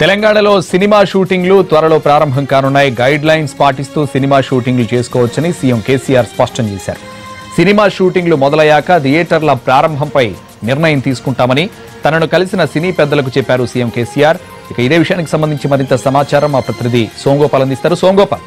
తెలంగాణలో సినిమా షూటింగ్లు త్వరలో ప్రారంభం కానున్నాయి గైడ్ లైన్స్ పాటిస్తూ సినిమా షూటింగ్లు చేసుకోవచ్చని సీఎం కేసీఆర్ స్పష్టం చేశారు సినిమా షూటింగ్లు మొదలయ్యాక థియేటర్ల ప్రారంభంపై నిర్ణయం తీసుకుంటామని తనను కలిసిన సినీ పెద్దలకు చెప్పారు సీఎం కేసీఆర్ ఇక ఇదే విషయానికి సంబంధించి మరింత సమాచారం మా ప్రతినిధి సోంగోపాల్ అందిస్తారు సోంగోపాల్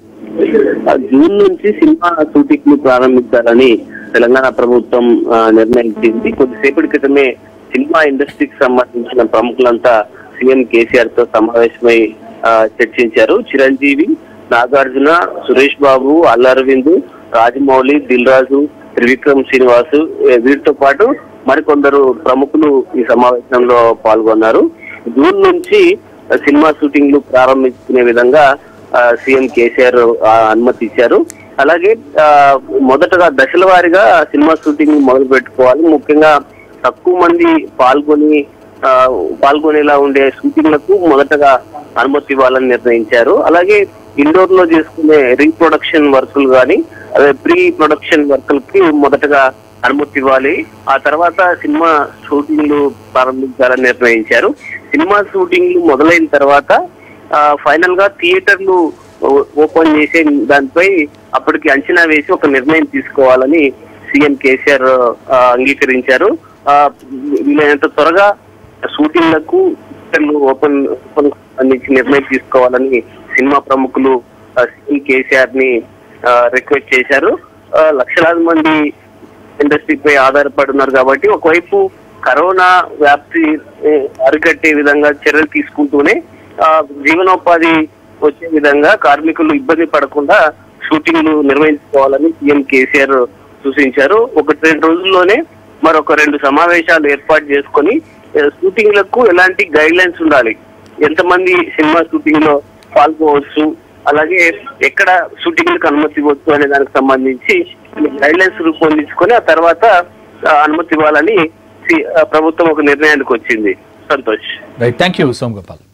ఆ జూన్ నుంచి సినిమా షూటింగ్ ను ప్రారంభించాలని తెలంగాణ ప్రభుత్వం ఆ, నిర్ణయించింది కొద్దిసేపటి క్రితమే సినిమా ఇండస్ట్రీకి సంబంధించిన ప్రముఖులంతా సీఎం కేసీఆర్ తో సమావేశమై ఆ, చర్చించారు చిరంజీవి నాగార్జున సురేష్ బాబు అల్లు అరవింద్ రాజమౌళి దిల్ రాజు త్రివిక్రమ్ శ్రీనివాస్ ఏ, వీరితో పాటు మరికొందరు ప్రముఖులు ఈ సమావేశంలో పాల్గొన్నారు జూన్ నుంచి ఆ, సినిమా షూటింగ్లు ప్రారంభించుకునే విధంగా ఆ, సీఎం కేసీఆర్ ఆ, అనుమతి ఇచ్చారు అలాగే ఆ, మొదటగా దశల వారీగా సినిమా షూటింగ్ మొదలు పెట్టుకోవాలి ముఖ్యంగా తక్కువ మంది పాల్గొని ఆ, పాల్గొనేలా ఉండే షూటింగ్లకు మొదటగా అనుమతి ఇవ్వాలని నిర్ణయించారు అలాగే ఇండోర్ లో చేసుకునే రీప్రొడక్షన్ వర్కులు కానీ అదే ప్రీ ప్రొడక్షన్ వర్కులకి మొదటగా అనుమతి ఇవ్వాలి ఆ తర్వాత సినిమా షూటింగ్లు ప్రారంభించాలని నిర్ణయించారు సినిమా షూటింగ్లు మొదలైన తర్వాత ఆ, ఫైనల్ గా థియేటర్లు ఓ- ఓపెన్ చేసే దానిపై అప్పటికి అంచనా వేసి ఒక నిర్ణయం తీసుకోవాలని సీఎం కేసీఆర్ ఆ, అంగీకరించారు ఆ, వీలైనంత త్వరగా షూటింగ్లకు థియేటర్లు ఓపెన్ ఓపెన్ సంబంధించి నిర్ణయం తీసుకోవాలని సినిమా ప్రముఖులు ఆ, సీఎం కేసీఆర్ ని రిక్వెస్ట్ చేశారు ఆ, లక్షలాది మంది ఇండస్ట్రీపై ఆధారపడి ఉన్నారు కాబట్టి ఒకవైపు కరోనా వ్యాప్తి ఏ, అరికట్టే విధంగా చర్యలు తీసుకుంటూనే ఆ, జీవనోపాధి వచ్చే విధంగా కార్మికులు ఇబ్బంది పడకుండా షూటింగ్లు నిర్వహించుకోవాలని సీఎం కేసీఆర్ సూచించారు ఒకటి రెండు రోజుల్లోనే మరొక రెండు సమావేశాలు ఏర్పాటు చేసుకొని ఏ, షూటింగ్లకు ఎలాంటి గైడ్ లైన్స్ ఉండాలి ఎంతమంది సినిమా షూటింగ్ లో పాల్గొవచ్చు అలాగే ఎక్కడ షూటింగ్లకు అనుమతి ఇవ్వచ్చు అనే దానికి సంబంధించి గైడ్ లైన్స్ రూపొందించుకొని ఆ తర్వాత ఆ, అనుమతి ఇవ్వాలని సి- ఆ, ప్రభుత్వం ఒక నిర్ణయానికి వచ్చింది సంతోష్ రైట్ థ్యాంక్ యూ సోంగోపాల్